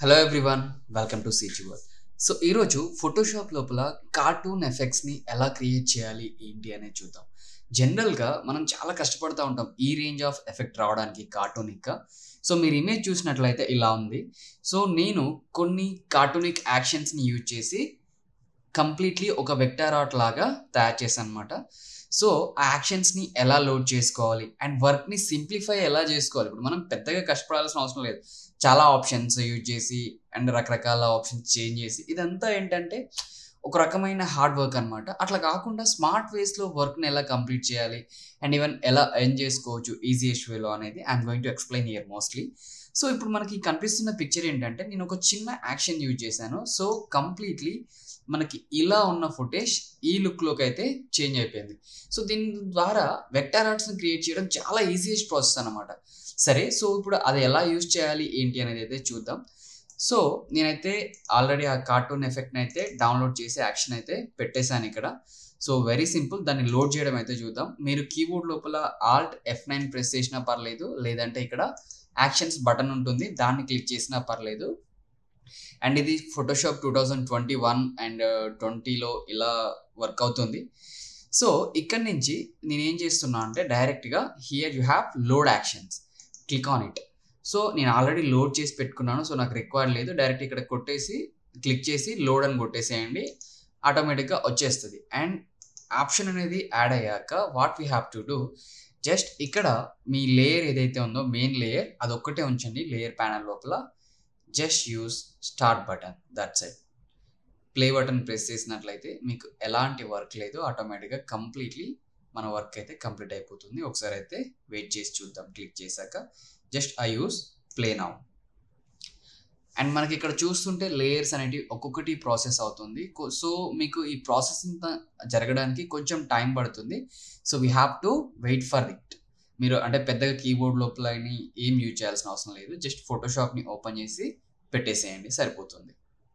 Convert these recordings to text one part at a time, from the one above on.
hello everyone welcome to CG world so ఈరోజు Photoshop లోపల cartoon ఎఫెక్ట్స్ని ఎలా క్రియేట్ చేయాలి ఏంటి అనేది చూద్దాం జనరల్గా మనం చాలా కష్టపడుతూ ఉంటాం ఈ రేంజ్ ఆఫ్ ఎఫెక్ట్ రావడానికి కార్టూనిక్గా సో మీరు ఇమేజ్ చూసినట్లయితే ఇలా ఉంది సో నేను కొన్ని కార్టూనిక్ యాక్షన్స్ని యూజ్ చేసి కంప్లీట్లీ ఒక వెక్టార్ ఆర్ట్ లాగా తయారు చేశాను అనమాట సో ఆ యాక్షన్స్ని ఎలా లోడ్ చేసుకోవాలి అండ్ వర్క్ని సింప్లిఫై ఎలా చేసుకోవాలి ఇప్పుడు మనం పెద్దగా కష్టపడాల్సిన అవసరం లేదు చాలా ఆప్షన్స్ యూజ్ చేసి అండ్ రకరకాల ఆప్షన్స్ చేంజ్ చేసి ఇదంతా ఏంటంటే ఒక రకమైన హార్డ్ వర్క్ అనమాట అట్లా కాకుండా స్మార్ట్ వేస్లో వర్క్ని ఎలా కంప్లీట్ చేయాలి అండ్ ఈవెన్ ఎలా ఎర్న్ చేసుకోవచ్చు ఈజియెస్ట్ వేలో అనేది I'm going to explain here mostly so ఇప్పుడు మనకి కనిపిస్తున్న పిక్చర్ ఏంటంటే నేను ఒక చిన్న యాక్షన్ యూజ్ చేశాను సో కంప్లీట్లీ మనకి ఇలా ఉన్న ఫుటేజ్ ఈ లుక్లోకి అయితే చేంజ్ అయిపోయింది సో దీని ద్వారా వెక్టార్ ఆర్ట్స్ని క్రియేట్ చేయడం చాలా ఈజియెస్ట్ ప్రాసెస్ అనమాట సరే సో ఇప్పుడు అది ఎలా యూజ్ చేయాలి ఏంటి అనేది అయితే చూద్దాం సో నేనైతే ఆల్రెడీ ఆ కార్టూన్ ఎఫెక్ట్ని అయితే డౌన్లోడ్ చేసి యాక్షన్ అయితే పెట్టేశాను ఇక్కడ సో వెరీ సింపుల్ దాన్ని లోడ్ చేయడం అయితే చూద్దాం మీరు కీబోర్డ్ లోపల ఆల్ట్ ఎఫ్ నైన్ ప్రెస్ చేసినా పర్లేదు లేదంటే ఇక్కడ యాక్షన్స్ బటన్ ఉంటుంది దాన్ని క్లిక్ చేసినా పర్లేదు అండ్ ఇది Photoshop two thousand twenty one and ట్వంటీలో ఇలా వర్క్ అవుతుంది సో ఇక్కడ నుంచి నేను ఏం చేస్తున్నా అంటే డైరెక్ట్గా here you have load actions click on it so నేను ఆల్రెడీ లోడ్ చేసి పెట్టుకున్నాను సో నాకు రిక్వైర్డ్ లేదు డైరెక్ట్ ఇక్కడ కొట్టేసి క్లిక్ చేసి లోడ్ అని కొట్టేసేయండి ఆటోమేటిక్గా వచ్చేస్తుంది అండ్ ఆప్షన్ అనేది యాడ్ అయ్యాక what we have to do just ఇక్కడ మీ లేయర్ ఏదైతే ఉందో మెయిన్ లేయర్ అది ఒక్కటే ఉంచండి లేయర్ ప్యానల్ లోపల just use start button that side play button press చేసినట్లయితే మీకు ఎలాంటి వర్క్ లేదు ఆటోమేటిక్గా కంప్లీట్లీ మన వర్క్ అయితే కంప్లీట్ అయిపోతుంది ఒకసారి అయితే వెయిట్ చేసి చూద్దాం క్లిక్ చేశాక just I use play now and మనకి ఇక్కడ చూస్తుంటే లేయర్స్ అనేటివి ఒక్కొక్కటి ప్రాసెస్ అవుతుంది సో మీకు ఈ ప్రాసెస్ ఇంత జరగడానికి కొంచెం టైం పడుతుంది so we have to wait for it మీరు అంటే పెద్దగా కీబోర్డ్ లోపల ఏం యూజ్ చేయాల్సిన అవసరం లేదు జస్ట్ ఫోటోషాప్ని ఓపెన్ చేసి పెట్టేసేయండి సరిపోతుంది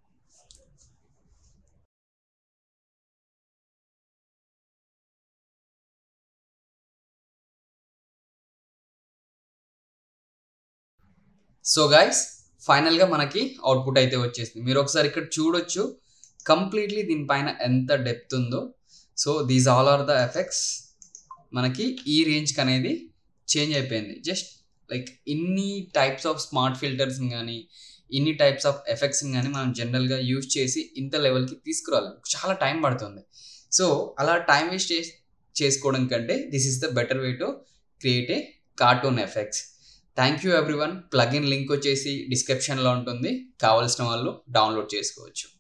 సో గైస్ ఫైనల్గా మనకి అవుట్పుట్ అయితే వచ్చేసింది మీరు ఒకసారి ఇక్కడ చూడొచ్చు కంప్లీట్లీ దీనిపైన ఎంత డెప్త్ ఉందో so these all are the effects మనకి ఈ రేంజ్కి అనేది చేంజ్ అయిపోయింది జస్ట్ లైక్ ఇన్ని టైప్స్ ఆఫ్ స్మార్ట్ ఫిల్టర్స్ కానీ ఇన్ని టైప్స్ ఆఫ్ ఎఫెక్ట్స్ కానీ మనం జనరల్గా యూజ్ చేసి ఇంత లెవెల్కి తీసుకురాలి చాలా టైం పడుతుంది సో అలా టైం వేస్ట్ చేసుకోవడం కంటే this is the better way to create a cartoon effects thank you everyone plugin link వచ్చేసి డిస్క్రిప్షన్లో ఉంటుంది కావాల్సిన వాళ్ళు డౌన్లోడ్ చేసుకోవచ్చు